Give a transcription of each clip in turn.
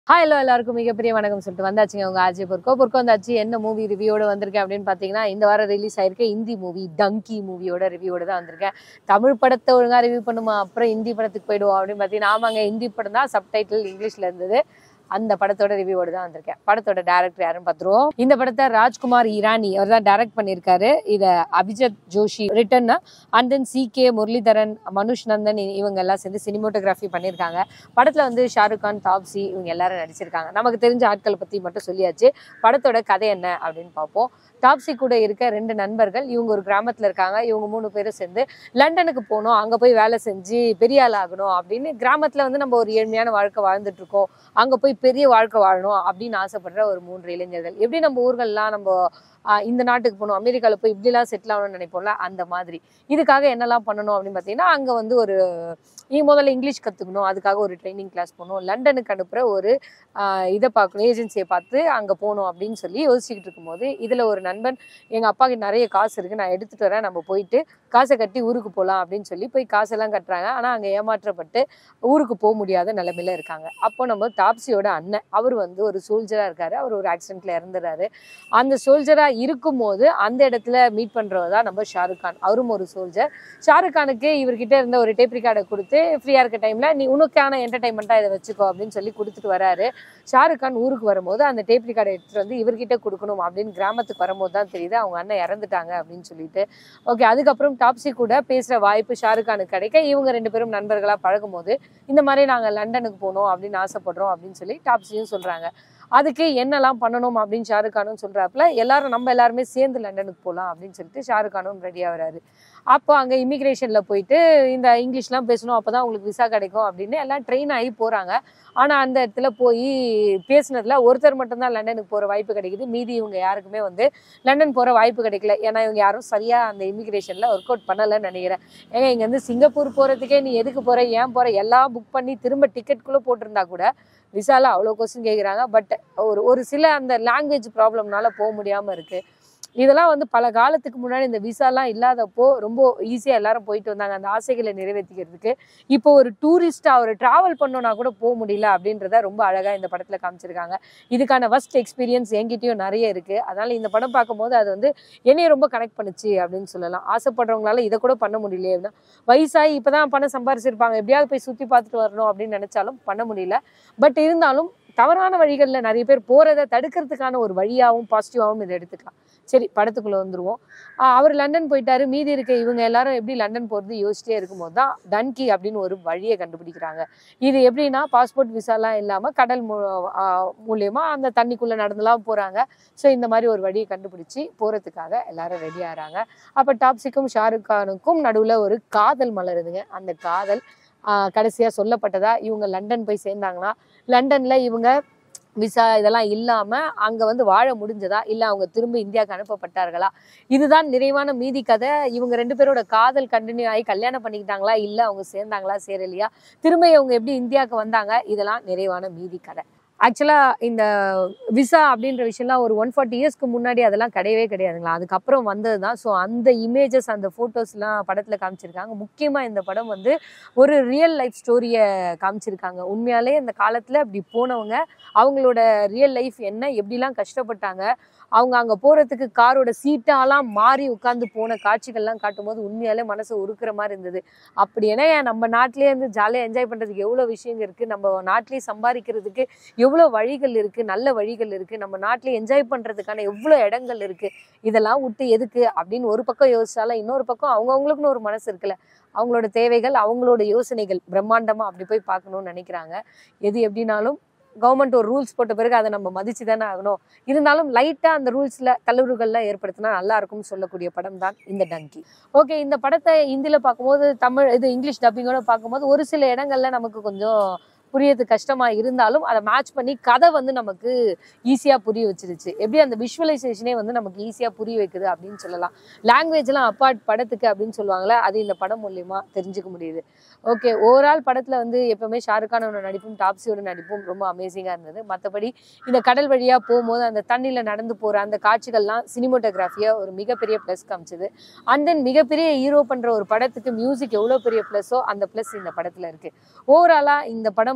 hi hello எல்லாருக்கும் மிகப்பெரிய வணக்கம் சொல்லிட்டு வந்தாச்சுங்க உங்க ஆஜி பொற்கோ பொற்கோ வந்தாச்சு என்ன மூவி ரிவ்யூவோட வந்திருக்கேன் அப்படின்னு பார்த்தீங்கன்னா இந்த வாரம் ரிலீஸ் ஆயிருக்க இந்தி மூவி டங்கி மூவியோட ரிவ்யூவோட தான் வந்திருக்கேன் தமிழ் படத்தை ஒழுங்கா ரிவ்யூ பண்ணுமா அப்புறம் ஹிந்தி படத்துக்கு போயிடுவோம் அப்படின்னு பார்த்தீங்கன்னா ஆமாங்க ஹிந்தி படம் தான் சப்டைட்டில் இங்கிலீஷ்ல இருந்தது அந்த படத்தோட ரிவ்யூவோட தான் வந்திருக்கேன் படத்தோட டேரக்டர் யாருன்னு பார்த்துருவோம் இந்த படத்தை ராஜ்குமார் இரானி அவர் தான் டைரக்ட் பண்ணியிருக்காரு இதை Abhijat Joshi written and then C K Muralidharan Manush Nandan இ- இவங்க எல்லாம் சேர்ந்து சினிமோட்டோகிராஃபி பண்ணியிருக்காங்க படத்துல வந்து ஷாருக் கான் தாப்சி இவங்க எல்லாரும் நடிச்சிருக்காங்க நமக்கு தெரிஞ்ச ஆட்களை பத்தி மட்டும் சொல்லியாச்சு படத்தோட கதை என்ன அப்படின்னு பார்ப்போம் டாப்ஸி கூட இருக்க ரெண்டு நண்பர்கள் இவங்க ஒரு கிராமத்துல இருக்காங்க இவங்க மூணு பேரும் சேர்ந்து லண்டனுக்கு போகணும் அங்க போய் வேலை செஞ்சு பெரிய ஆள் ஆகணும் அப்படின்னு கிராமத்துல வந்து நம்ம ஒரு ஏழ்மையான வாழ்க்கை வாழ்ந்துட்டு இருக்கோம் அங்க போய் பெரிய வாழ்க்கை வாழணும் அப்படின்னு ஆசைப்படுற ஒரு மூன்று இளைஞர்கள் எப்படி நம்ம ஊர்கள்லாம் நம்ம ஆஹ், இந்த நாட்டுக்கு போகணும் அமெரிக்கால போய் இப்படிலாம் செட்டில் ஆகணும்னு நினைப்போம்ல அந்த மாதிரி இதுக்காக என்னெல்லாம் பண்ணணும் அப்படின்னு பார்த்தீங்கன்னா அங்கே வந்து ஒரு நீ முதல்ல இங்கிலீஷ் கற்றுக்கணும் அதுக்காக ஒரு ட்ரைனிங் கிளாஸ் போகணும் லண்டனுக்கு அனுப்புகிற ஒரு ஆஹ், இதை பார்க்கணும் ஏஜென்சியை பார்த்து அங்கே போகணும் அப்படின்னு சொல்லி யோசிச்சுக்கிட்டு இருக்கும்போது இதில் ஒரு நண்பன் எங்கள் அப்பாவுக்கு நிறைய காசு இருக்குது நான் எடுத்துகிட்டு வரேன் நம்ம போயிட்டு காசை கட்டி ஊருக்கு போகலாம் அப்படின்னு சொல்லி போய் காசெல்லாம் கட்டுறாங்க ஆனால் அங்கே ஏமாற்றப்பட்டு ஊருக்கு போக முடியாத நிலைமையில இருக்காங்க அப்போ நம்ம தாப்சியோட அண்ணன் அவர் வந்து ஒரு சோல்ஜராக இருக்காரு அவர் ஒரு ஆக்சிடென்ட்ல இறந்துறாரு அந்த சோல்ஜராக இருக்கும்போது அந்த இடத்துல மீட் பண்ணுறவர் தான் நம்ம ஷாருக் கான் அவரும் ஒரு சோல்ஜர் ஷாருக் கானுக்கு இவர்கிட்ட இருந்த ஒரு டேப் ரிகார்டை கொடுத்து ஃப்ரீயாக இருக்க டைமில் நீ உனக்கான என்டர்டைன்மெண்ட்டாக இதை வச்சுக்கோ அப்படின்னு சொல்லி கொடுத்துட்டு வராரு ஷாருக் கான் ஊருக்கு வரும்போது அந்த டேப் ரிகார்டை எடுத்துகிட்டு வந்து இவர்கிட்ட கொடுக்கணும் அப்படின்னு கிராமத்துக்கு வரும்போது தான் தெரியுது அவங்க அண்ணன் இறந்துட்டாங்க அப்படின்னு சொல்லிட்டு ஓகே அதுக்கப்புறம் டாப்ஸி கூட பேசுகிற வாய்ப்பு ஷாருக் கானுக்கு கிடைக்க இவங்க ரெண்டு பேரும் நண்பர்களாக பழகும்போது இந்த மாதிரி நாங்கள் லண்டனுக்கு போகணும் அப்படின்னு ஆசைப்படுறோம் அப்படின்னு சொல்லி டாப்ஸியும் சொல்கிறாங்க அதுக்கு என்னெல்லாம் பண்ணணும் அப்படின்னு ஷாருக் கானும் சொல்கிறாப்புல எல்லாரும் நம்ம எல்லாருமே சேர்ந்து லண்டனுக்கு போகலாம் அப்படின்னு சொல்லிட்டு ஷாருக் கானும் ரெடி ஆகுறாரு அப்போ அங்கே இமிக்ரேஷனில் போயிட்டு இந்த இங்கிலீஷ்லாம் பேசணும் அப்போ தான் உங்களுக்கு விசா கிடைக்கும் அப்படின்னு எல்லாம் ட்ரெயின் ஆகி போகிறாங்க ஆனால் அந்த இடத்துல போய் பேசுனதுல ஒருத்தர் மட்டும்தான் லண்டனுக்கு போகிற வாய்ப்பு கிடைக்குது மீதி இவங்க யாருக்குமே வந்து லண்டன் போகிற வாய்ப்பு கிடைக்கல ஏன்னா இவங்க யாரும் சரியாக அந்த இமிக்ரேஷனில் ஒர்க் அவுட் பண்ணலைன்னு நினைக்கிறேன் ஏங்க இங்கேருந்து சிங்கப்பூர் போகிறதுக்கே நீ எதுக்கு போகிற ஏன் போகிற எல்லாம் புக் பண்ணி திரும்ப டிக்கெட்குள்ளே போட்டிருந்தா கூட விசால அவ்வளோ கொஸ்டின் கேட்குறாங்க பட் ஒரு ஒரு சில அந்த லாங்குவேஜ் ப்ராப்ளம்னால போக முடியாமல் இருக்குது இதெல்லாம் வந்து பல காலத்துக்கு முன்னாடி இந்த விசாலாம் இல்லாதப்போ ரொம்ப ஈஸியாக எல்லாரும் போயிட்டு வந்தாங்க அந்த ஆசைகளை நிறைவேற்றிக்கிறதுக்கு இப்போ ஒரு டூரிஸ்டாக ஒரு ட்ராவல் பண்ணோன்னா கூட போக முடியல அப்படின்றத ரொம்ப அழகாக இந்த படத்தில் காமிச்சிருக்காங்க இதுக்கான ஃபர்ஸ்ட் எக்ஸ்பீரியன்ஸ் என்கிட்டயும் நிறைய இருக்குது அதனால் இந்த படம் பார்க்கும்போது அது வந்து என்னைய ரொம்ப கனெக்ட் பண்ணுச்சு அப்படின்னு சொல்லலாம் ஆசைப்படுறவங்களால இதை கூட பண்ண முடியலையே அப்படின்னா வயசாகி இப்போ தான் பணம் சம்பாரிச்சிருப்பாங்க எப்படியாவது போய் சுற்றி பார்த்துட்டு வரணும் அப்படின்னு நினச்சாலும் பண்ண முடியல பட் இருந்தாலும் தவறான வழிகளில் நிறைய பேர் போகிறத தடுக்கிறதுக்கான ஒரு வழியாகவும் பாசிட்டிவாகவும் இதை எடுத்துக்கலாம் சரி படத்துக்குள்ளே வந்துருவோம் ஆஹ் அவர் லண்டன் போயிட்டாரு மீதி இருக்க இவங்க எல்லாரும் எப்படி லண்டன் போகிறது யோசிச்சிட்டே இருக்கும்போது தான் டன்கி அப்படின்னு ஒரு வழியை கண்டுபிடிக்கிறாங்க இது எப்படின்னா பாஸ்போர்ட் விசாலாம் இல்லாமல் கடல் மூ ஆஹ் மூலியமா அந்த தண்ணிக்குள்ளே நடந்துலாம் போகிறாங்க ஸோ இந்த மாதிரி ஒரு வழியை கண்டுபிடிச்சி போகிறதுக்காக எல்லாரும் ரெடி ஆகிறாங்க அப்போ டாப்ஸிக்கும் ஷாருக் கானுக்கும் நடுவில் ஒரு காதல் மலருதுங்க அந்த காதல் கடைசியாக சொல்லப்பட்டதா இவங்க லண்டன் போய் சேர்ந்தாங்கன்னா லண்டனில் இவங்க விசா இதெல்லாம் இல்லாமல் அங்கே வந்து வாழ முடிஞ்சதா இல்லை அவங்க திரும்ப இந்தியாவுக்கு அனுப்பப்பட்டார்களா இதுதான் நிறைவான மீதி கதை இவங்க ரெண்டு பேரோட காதல் கண்டினியூ ஆகி கல்யாணம் பண்ணிக்கிட்டாங்களா இல்லை அவங்க சேர்ந்தாங்களா சேரலையா திரும்ப இவங்க எப்படி இந்தியாவுக்கு வந்தாங்க இதெல்லாம் நிறைவான மீதி கதை ஆக்சுவலாக இந்த விசா அப்படின்ற விஷயம்லாம் ஒரு ஒன் ஃபார்ட்டி இயர்ஸ்க்கு முன்னாடி அதெல்லாம் கிடையவே கிடையாதுங்களா அதுக்கப்புறம் வந்தது தான் ஸோ அந்த இமேஜஸ் அந்த ஃபோட்டோஸ்லாம் படத்தில் காமிச்சிருக்காங்க முக்கியமாக இந்த படம் வந்து ஒரு ரியல் லைஃப் ஸ்டோரியை காமிச்சிருக்காங்க உண்மையாலே இந்த காலத்தில் அப்படி போனவங்க அவங்களோட ரியல் லைஃப் என்ன எப்படிலாம் கஷ்டப்பட்டாங்க அவங்க அங்கே போகிறதுக்கு காரோட சீட்டாலாம் மாறி உட்காந்து போன காட்சிகள்லாம் காட்டும்போது உண்மையாலே மனசு உருக்குற மாதிரி இருந்தது அப்படி ஏன்னா நம்ம நாட்டிலேயே வந்து ஜாலியாக என்ஜாய் பண்ணுறதுக்கு எவ்வளோ விஷயங்கள் இருக்குது நம்ம நாட்டிலேயே சம்பாதிக்கிறதுக்கு எவ்வளோ வழிகள் இருக்குது நல்ல வழிகள் இருக்குது நம்ம நாட்டிலே என்ஜாய் பண்ணுறதுக்கான எவ்வளோ இடங்கள் இருக்குது இதெல்லாம் விட்டு எதுக்கு அப்படின்னு ஒரு பக்கம் யோசிச்சாலும் இன்னொரு பக்கம் அவங்கவுங்களுக்குன்னு ஒரு மனசு இருக்குல்ல அவங்களோட தேவைகள் அவங்களோட யோசனைகள் பிரம்மாண்டமாக அப்படி போய் பார்க்கணும்னு நினைக்கிறாங்க எது எப்படினாலும் கவர்மெண்ட் ஒரு ரூல்ஸ் போட்ட பிறகு அதை நம்ம மதிச்சு தானே ஆகணும் இருந்தாலும் லைட்டாக அந்த ரூல்ஸில் தளர்வுகள்லாம் ஏற்படுத்தினா நல்லா இருக்கும்னு சொல்லக்கூடிய படம் தான் இந்த டங்கி ஓகே இந்த படத்தை ஹிந்தியில் பார்க்கும்போது தமிழ் இது இங்கிலீஷ் டப்பிங்கோட பார்க்கும்போது ஒரு சில இடங்கள்ல நமக்கு கொஞ்சம் புரியறது கஷ்டமா இருந்தாலும் அதை மேட்ச் பண்ணி கதை வந்து நமக்கு ஈஸியாக புரிய வச்சிருச்சு எப்படி அந்த விஷுவலைசேஷனே வந்து நமக்கு ஈஸியாக புரிய வைக்குது அப்படின்னு சொல்லலாம் லாங்குவேஜ்லாம் அப்பார்ட் படத்துக்கு அப்படின்னு சொல்லுவாங்களே அது இந்த படம் மூலியமா தெரிஞ்சுக்க முடியுது ஓகே ஓவரால் படத்தில் வந்து எப்பவுமே ஷாருக் கானோட நடிப்பும் டாப்ஸியோட நடிப்பும் ரொம்ப அமேசிங்காக இருந்தது மற்றபடி இந்த கடல் வழியாக போகும்போது அந்த தண்ணியில் நடந்து போகிற அந்த காட்சிகள்லாம் சினிமோட்டோகிராஃபியாக ஒரு மிகப்பெரிய ப்ளஸ் காமிச்சது அண்ட் தென் மிகப்பெரிய ஹீரோ பண்ணுற ஒரு படத்துக்கு மியூசிக் எவ்வளோ பெரிய ப்ளஸ்ஸோ அந்த ப்ளஸ் இந்த படத்தில் இருக்குது ஓவராலாக இந்த படம்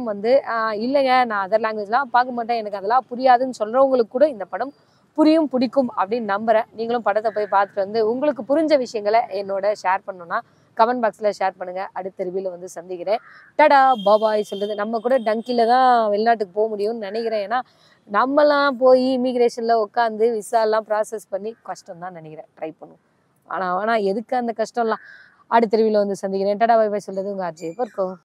படம் வந்து ஆஹ் இல்லைங்க நான் அதர் லாங்குவேஜ்லாம் பார்க்க மாட்டேன் எனக்கு அதெல்லாம் புரியாதுன்னு சொல்றவங்களுக்கு கூட இந்த படம் புரியும் பிடிக்கும் அப்படின்னு நம்புறேன் நீங்களும் படத்தை போய் பார்த்துட்டு வந்து உங்களுக்கு புரிஞ்ச விஷயங்களை என்னோட ஷேர் பண்ணணும்னா கமெண்ட் பாக்ஸில் ஷேர் பண்ணுங்க அடுத்த ரிவியூல வந்து சந்திக்கிறேன் டடா பாபாய் சொல்றது நம்ம கூட டங்கில தான் வெளிநாட்டுக்கு போக முடியும்னு நினைக்கிறேன் ஏன்னா நம்மலாம் போய் இமிகிரேஷன்ல உட்காந்து விசாலாம் ப்ராசஸ் பண்ணி கஷ்டம் தான் நினைக்கிறேன் ட்ரை பண்ணுவோம் ஆனா ஆனா எதுக்கு அந்த கஷ்டம்லாம் அடுத்த ரிவியூல வந்து சந்திக்கிறேன் டடா பாய் பாய் சொல்றது உங்க ஆர்ஜே பர்க்கோ